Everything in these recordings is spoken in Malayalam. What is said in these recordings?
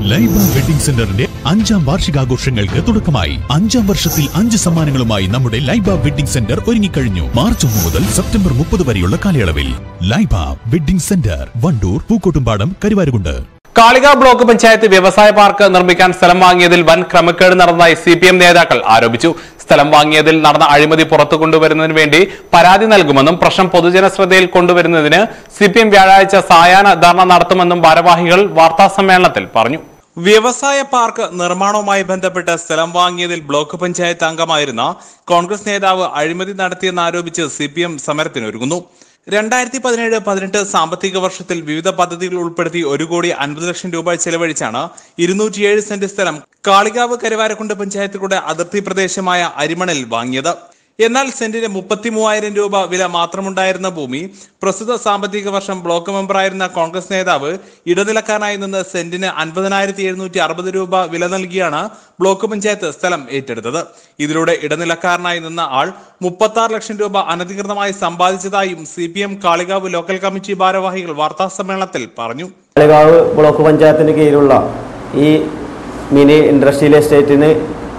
ലൈബ വെഡിംഗ് സെന്ററിന്റെ അഞ്ചാം വാർഷികാഘോഷങ്ങൾക്ക് തുടക്കമായി അഞ്ചാം വർഷത്തിൽ അഞ്ച് സമ്മാനങ്ങളുമായി നമ്മുടെ ലൈബ വെഡിംഗ് സെന്റർ ഒരുങ്ങിക്കഴിഞ്ഞു മാർച്ച് ഒന്ന് മുതൽ സെപ്റ്റംബർ മുപ്പത് വരെയുള്ള കാലയളവിൽ ലൈബ വെഡിംഗ് സെന്റർ വണ്ടൂർ പൂക്കോട്ടുംപാടം കരുവാരുകുണ്ട് കാളിക ബ്ലോക്ക് പഞ്ചായത്ത് വ്യവസായ പാർക്ക് നിർമ്മിക്കാൻ സ്ഥലം വാങ്ങിയതിൽ വൻ ക്രമക്കേട് നടന്നതായി സി പി എം നേതാക്കൾ ആരോപിച്ചു സ്ഥലം വാങ്ങിയതിൽ നടന്ന അഴിമതി പുറത്തു കൊണ്ടുവരുന്നതിന് വേണ്ടി പരാതി നൽകുമെന്നും പ്രശ്നം പൊതുജന ശ്രദ്ധയിൽ കൊണ്ടുവരുന്നതിന് സി പി എം വ്യാഴാഴ്ച സായാഹ്ന ധർണ നടത്തുമെന്നും ഭാരവാഹികൾ വാർത്താ സമ്മേളനത്തിൽ പറഞ്ഞു വ്യവസായ പാർക്ക് നിർമ്മാണവുമായി ബന്ധപ്പെട്ട് സ്ഥലം വാങ്ങിയതിൽ ബ്ലോക്ക് പഞ്ചായത്ത് അംഗമായിരുന്ന കോൺഗ്രസ് നേതാവ് അഴിമതി നടത്തിയെന്നാരോപിച്ച് സി പി എം സമരത്തിനൊരുങ്ങുന്നു രണ്ടായിരത്തി പതിനേഴ് പതിനെട്ട് സാമ്പത്തിക വർഷത്തിൽ വിവിധ പദ്ധതികൾ ഉൾപ്പെടുത്തി ഒരു കോടി അൻപത് ലക്ഷം രൂപ ചെലവഴിച്ചാണ് ഇരുന്നൂറ്റിയേഴ് സെന്റ് സ്ഥലം കാളികാവ് കരുവാരക്കുണ്ട് പഞ്ചായത്തുകളുടെ അതിർത്തി പ്രദേശമായ അരിമണിൽ വാങ്ങിയത് എന്നാൽ സെന്റിന് മുപ്പത്തി മൂവായിരം രൂപ വില മാത്രമുണ്ടായിരുന്ന ഭൂമി പ്രസ്തുത സാമ്പത്തിക വർഷം ബ്ലോക്ക് മെമ്പറായിരുന്ന കോൺഗ്രസ് നേതാവ് ഇടനിലക്കാരനായി നിന്ന് സെന്റിന് അൻപതിനായിരത്തി എഴുന്നൂറ്റി അറുപത് രൂപ വില നൽകിയാണ് ബ്ലോക്ക് പഞ്ചായത്ത് സ്ഥലം ഏറ്റെടുത്തത് ഇതിലൂടെ ഇടനിലക്കാരനായി നിന്ന ആൾ മുപ്പത്തി ആറ് ലക്ഷം രൂപ അനധികൃതമായി സമ്പാദിച്ചതായും C P M Kalikavu local committee ഭാരവാഹികൾ വാർത്താ സമ്മേളനത്തിൽ പറഞ്ഞു കാളികാവ് ബ്ലോക്ക് പഞ്ചായത്തിന് കീഴിലുള്ള ഈ മിനി ഇൻഡസ്ട്രിയൽ എസ്റ്റേറ്റിന്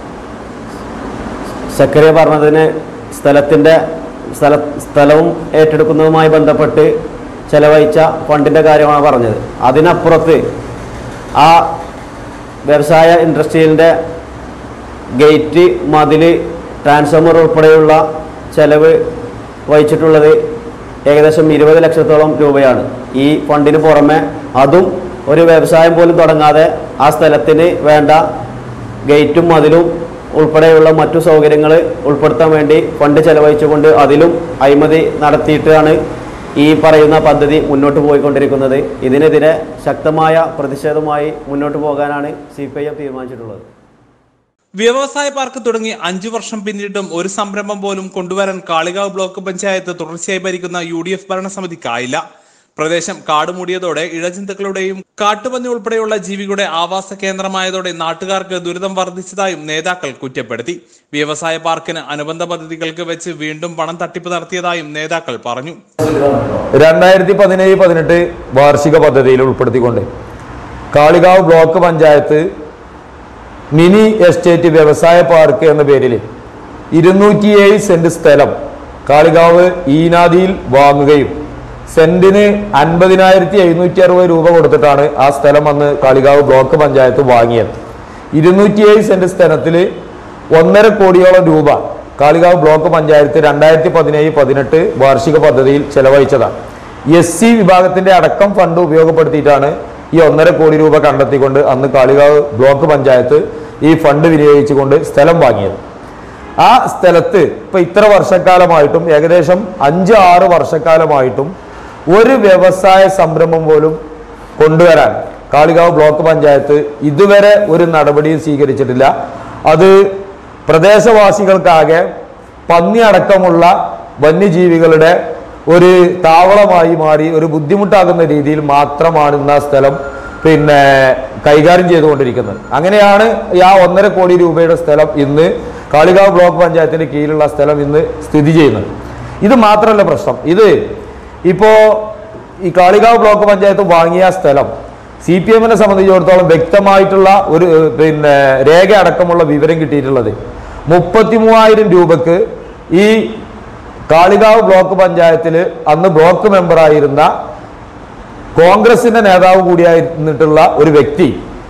സെക്രട്ടറി പറഞ്ഞതിന് സ്ഥലത്തിൻ്റെ സ്ഥല സ്ഥലവും ഏറ്റെടുക്കുന്നതുമായി ബന്ധപ്പെട്ട് ചെലവഴിച്ച ഫണ്ടിൻ്റെ കാര്യമാണ് പറഞ്ഞത് അതിനപ്പുറത്ത് ആ വ്യവസായ ഇൻഡസ്ട്രിയലിൻ്റെ ഗേറ്റ് മതിൽ ട്രാൻസ്ഫോമർ ഉൾപ്പെടെയുള്ള ചെലവ് വഹിച്ചിട്ടുള്ളത് ഏകദേശം ഇരുപത് ലക്ഷത്തോളം രൂപയാണ് ഈ ഫണ്ടിന് പുറമെ അതും ഒരു വ്യവസായം പോലും തുടങ്ങാതെ ആ സ്ഥലത്തിന് വേണ്ട ഗേറ്റും മതിലും ഉൾപ്പെടെയുള്ള മറ്റു സൗകര്യങ്ങൾ ഉൾപ്പെടുത്താൻ വേണ്ടി ഫണ്ട് ചെലവഴിച്ചുകൊണ്ട് അതിലും അഴിമതി നടത്തിയിട്ടാണ് ഈ പറയുന്ന പദ്ധതി മുന്നോട്ട് പോയിക്കൊണ്ടിരിക്കുന്നത് ഇതിനെതിരെ ശക്തമായ പ്രതിഷേധവുമായി മുന്നോട്ട് പോകാനാണ് സി പി ഐ എം തീരുമാനിച്ചിട്ടുള്ളത് വ്യവസായ പാർക്ക് തുടങ്ങി അഞ്ചു വർഷം പിന്നിട്ടും ഒരു സംരംഭം പോലും കൊണ്ടുവരാൻ കാളികാവ് ബ്ലോക്ക് പഞ്ചായത്ത് തുടർച്ചയായി ഭരിക്കുന്ന യു ഡി എഫ് ഭരണസമിതിക്കായില്ല പ്രദേശം കാടുമൂടിയതോടെ ഇഴജന്തുക്കളുടെയും കാട്ടുപന്നി ഉൾപ്പെടെയുള്ള ജീവികളുടെ ആവാസ കേന്ദ്രമായതോടെ നാട്ടുകാർക്ക് ദുരിതം വർദ്ധിച്ചതായും നേതാക്കൾ കുറ്റപ്പെടുത്തി വ്യവസായ പാർക്കിന് അനുബന്ധ പദ്ധതികൾക്ക് വെച്ച് വീണ്ടും പണം തട്ടിപ്പ് നടത്തിയതായും നേതാക്കൾ പറഞ്ഞു രണ്ടായിരത്തി പതിനേഴ് പതിനെട്ട് വാർഷിക പദ്ധതിയിൽ ഉൾപ്പെടുത്തിക്കൊണ്ട് Kalikavu block panchayat mini estate വ്യവസായ പാർക്ക് എന്ന പേരിൽ ഇരുന്നൂറ്റിയേഴ് സെന്റ് സ്ഥലം കാളികാവ് ഈനാദിയിൽ വാങ്ങുകയും സെന്റിന് അൻപതിനായിരത്തി എഴുന്നൂറ്റി അറുപത് രൂപ കൊടുത്തിട്ടാണ് ആ സ്ഥലം അന്ന് കാളികാവ് ബ്ലോക്ക് പഞ്ചായത്ത് വാങ്ങിയത് ഇരുന്നൂറ്റിയേഴ് സെന്റ് സ്ഥലത്തിൽ ഒന്നര കോടിയോളം രൂപ കാളികാവ് ബ്ലോക്ക് പഞ്ചായത്ത് രണ്ടായിരത്തി പതിനേഴ് പതിനെട്ട് വാർഷിക പദ്ധതിയിൽ ചെലവഴിച്ചതാണ് എസ് സി വിഭാഗത്തിന്റെ അടക്കം ഫണ്ട് ഉപയോഗപ്പെടുത്തിയിട്ടാണ് ഈ ഒന്നര കോടി രൂപ കണ്ടെത്തിക്കൊണ്ട് അന്ന് കാളികാവ് ബ്ലോക്ക് പഞ്ചായത്ത് ഈ ഫണ്ട് വിനിയോഗിച്ചുകൊണ്ട് സ്ഥലം വാങ്ങിയത് ആ സ്ഥലത്ത് ഇപ്പൊ ഇത്ര വർഷക്കാലമായിട്ടും ഏകദേശം അഞ്ച് ആറ് വർഷക്കാലമായിട്ടും ഒരു വ്യവസായ സംരംഭം പോലും കൊണ്ടുവരാൻ കാളികാവ് ബ്ലോക്ക് പഞ്ചായത്ത് ഇതുവരെ ഒരു നടപടിയും സ്വീകരിച്ചിട്ടില്ല അത് പ്രദേശവാസികൾക്കാകെ പന്നി അടക്കമുള്ള വന്യജീവികളുടെ ഒരു താവളമായി മാറി ഒരു ബുദ്ധിമുട്ടാകുന്ന രീതിയിൽ മാത്രമാണ് ഇന്ന് ആ സ്ഥലം പിന്നെ കൈകാര്യം ചെയ്തുകൊണ്ടിരിക്കുന്നത് അങ്ങനെയാണ് ഈ ആ ഒന്നര കോടി രൂപയുടെ സ്ഥലം ഇന്ന് കാളികാവ് ബ്ലോക്ക് പഞ്ചായത്തിന്റെ കീഴിലുള്ള സ്ഥലം ഇന്ന് സ്ഥിതി ചെയ്യുന്നത് ഇത് മാത്രമല്ല പ്രശ്നം ഇത് ഇപ്പോ ഈ കാളികാവ് ബ്ലോക്ക് പഞ്ചായത്ത് വാങ്ങിയ സ്ഥലം സി പി എമ്മിനെ സംബന്ധിച്ചിടത്തോളം വ്യക്തമായിട്ടുള്ള ഒരു ഏഹ്, പിന്നെ രേഖ അടക്കമുള്ള വിവരം കിട്ടിയിട്ടുള്ളത് മുപ്പത്തി മൂവായിരം രൂപക്ക് ഈ കാളികാവ് ബ്ലോക്ക് പഞ്ചായത്തിൽ അന്ന് ബ്ലോക്ക് മെമ്പറായിരുന്ന കോൺഗ്രസിന്റെ നേതാവ് കൂടിയായിരുന്നിട്ടുള്ള ഒരു വ്യക്തി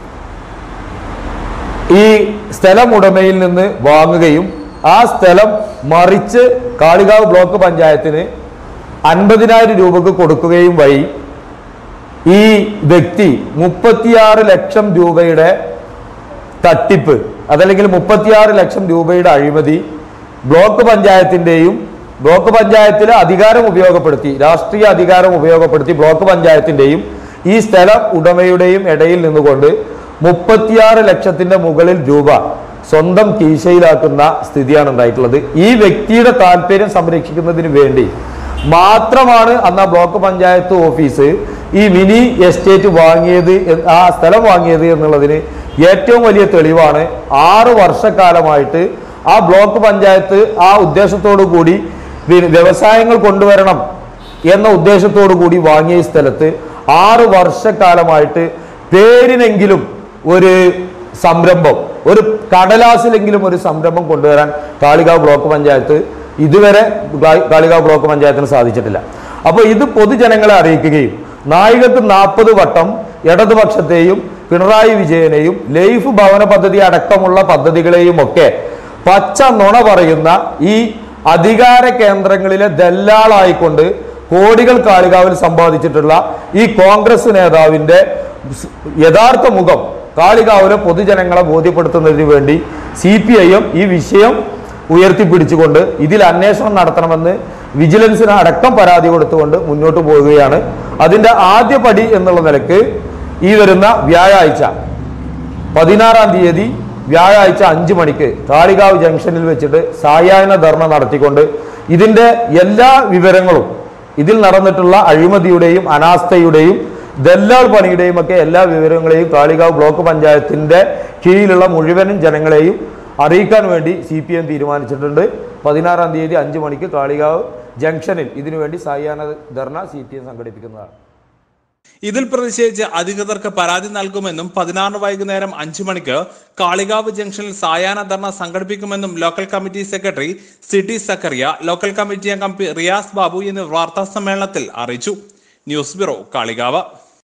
ഈ സ്ഥലം ഉടമയിൽ നിന്ന് വാങ്ങുകയും ആ സ്ഥലം മറിച്ച് കാളികാവ് ബ്ലോക്ക് പഞ്ചായത്തിന് അൻപതിനായിരം രൂപക്ക് കൊടുക്കുകയും വഴി ഈ വ്യക്തി മുപ്പത്തിയാറ് ലക്ഷം രൂപയുടെ തട്ടിപ്പ് അതല്ലെങ്കിൽ മുപ്പത്തിയാറ് ലക്ഷം രൂപയുടെ അഴിമതി ബ്ലോക്ക് പഞ്ചായത്തിന്റെയും ബ്ലോക്ക് പഞ്ചായത്തിലെ അധികാരം ഉപയോഗപ്പെടുത്തി രാഷ്ട്രീയ അധികാരം ഉപയോഗപ്പെടുത്തി ബ്ലോക്ക് പഞ്ചായത്തിന്റെയും ഈ സ്ഥലം ഉടമയുടെയും ഇടയിൽ നിന്നുകൊണ്ട് മുപ്പത്തിയാറ് ലക്ഷത്തിന്റെ മുകളിൽ രൂപ സ്വന്തം കീശയിലാക്കുന്ന സ്ഥിതിയാണ് ഉണ്ടായിട്ടുള്ളത് ഈ വ്യക്തിയുടെ താല്പര്യം സംരക്ഷിക്കുന്നതിന് വേണ്ടി മാത്രമാണ് അന്ന് ആ ബ്ലോക്ക് പഞ്ചായത്ത് ഓഫീസ് ഈ മിനി എസ്റ്റേറ്റ് വാങ്ങിയത് എന്ന് ആ സ്ഥലം വാങ്ങിയത് എന്നുള്ളതിന് ഏറ്റവും വലിയ തെളിവാണ് ആറ് വർഷക്കാലമായിട്ട് ആ ബ്ലോക്ക് പഞ്ചായത്ത് ആ ഉദ്ദേശത്തോടു കൂടി പിന്നെ വ്യവസായങ്ങൾ കൊണ്ടുവരണം എന്ന ഉദ്ദേശത്തോടു കൂടി വാങ്ങിയ ഈ സ്ഥലത്ത് ആറ് വർഷക്കാലമായിട്ട് പേരിനെങ്കിലും ഒരു സംരംഭം ഒരു കടലാസിലെങ്കിലും ഒരു സംരംഭം കൊണ്ടുവരാൻ കാളികാവ് ബ്ലോക്ക് പഞ്ചായത്ത് ഇതുവരെ കാ- കാളികാവ് ബ്ലോക്ക് പഞ്ചായത്തിന് സാധിച്ചിട്ടില്ല അപ്പോൾ ഇത് പൊതുജനങ്ങളെ അറിയിക്കുകയും നായികത്ത് നാൽപ്പത് വട്ടം ഇടതുപക്ഷത്തെയും പിണറായി വിജയനെയും ലൈഫ് ഭവന പദ്ധതി അടക്കമുള്ള പദ്ധതികളെയും ഒക്കെ പച്ച നുണ പറയുന്ന ഈ അധികാര കേന്ദ്രങ്ങളിലെ ദല്ലാളായിക്കൊണ്ട് കോടികൾ കാളികാവിൽ സമ്പാദിച്ചിട്ടുള്ള ഈ കോൺഗ്രസ് നേതാവിന്റെ സ് യഥാർത്ഥ മുഖം കാളികാവിലെ പൊതുജനങ്ങളെ ബോധ്യപ്പെടുത്തുന്നതിന് വേണ്ടി സി പി ഐ എം ഈ വിഷയം ഉയർത്തിപ്പിടിച്ചുകൊണ്ട് ഇതിൽ അന്വേഷണം നടത്തണമെന്ന് വിജിലൻസിന് അടക്കം പരാതി കൊടുത്തുകൊണ്ട് മുന്നോട്ട് പോവുകയാണ് അതിന്റെ ആദ്യ പടി എന്നുള്ള നിലക്ക് ഈ വരുന്ന വ്യാഴാഴ്ച പതിനാറാം തീയതി വ്യാഴാഴ്ച അഞ്ചു മണിക്ക് കാളികാവ് ജംഗ്ഷനിൽ വെച്ചിട്ട് സായാഹ്ന ധർണ നടത്തിക്കൊണ്ട് ഇതിന്റെ എല്ലാ വിവരങ്ങളും ഇതിൽ നടന്നിട്ടുള്ള അഴിമതിയുടെയും അനാസ്ഥയുടെയും ദല്ലാൾ പണിയുടെയും ഒക്കെ എല്ലാ വിവരങ്ങളെയും കാളികാവ് ബ്ലോക്ക് പഞ്ചായത്തിന്റെ കീഴിലുള്ള മുഴുവനും ജനങ്ങളെയും അറിയിക്കാൻ വേണ്ടി സി പി എം തീരുമാനിച്ചിട്ടുണ്ട് പതിനാറാം തീയതി അഞ്ചു മണിക്ക് കാളികാവ് ജംഗ്ഷനിൽ ഇതിനുവേണ്ടി സായാഹ്ന ധർണ സി പി എം സംഘടിപ്പിക്കുന്നതാണ് ഇതിൽ പ്രതിഷേധിച്ച് അധികൃതർക്ക് പരാതി നൽകുമെന്നും പതിനാറ് വൈകുന്നേരം അഞ്ചു മണിക്ക് കാളികാവ് ജംഗ്ഷനിൽ സായാഹ്ന ധർണ സംഘടിപ്പിക്കുമെന്നും ലോക്കൽ കമ്മിറ്റി സെക്രട്ടറി സിറ്റി സക്കറിയ ലോക്കൽ കമ്മിറ്റി അംഗം പി റിയാസ് ബാബു എന്നിവർ വാർത്താ സമ്മേളനത്തിൽ അറിയിച്ചു ന്യൂസ് ബ്യൂറോ കാളികാവ്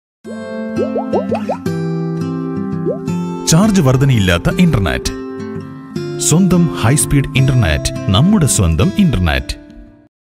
ചാർജ് വർധനയില്ലാത്ത ഇന്റർനെറ്റ് സ്വന്തം ഹൈസ്പീഡ് ഇന്റർനെറ്റ് നമ്മുടെ സ്വന്തം ഇന്റർനെറ്റ്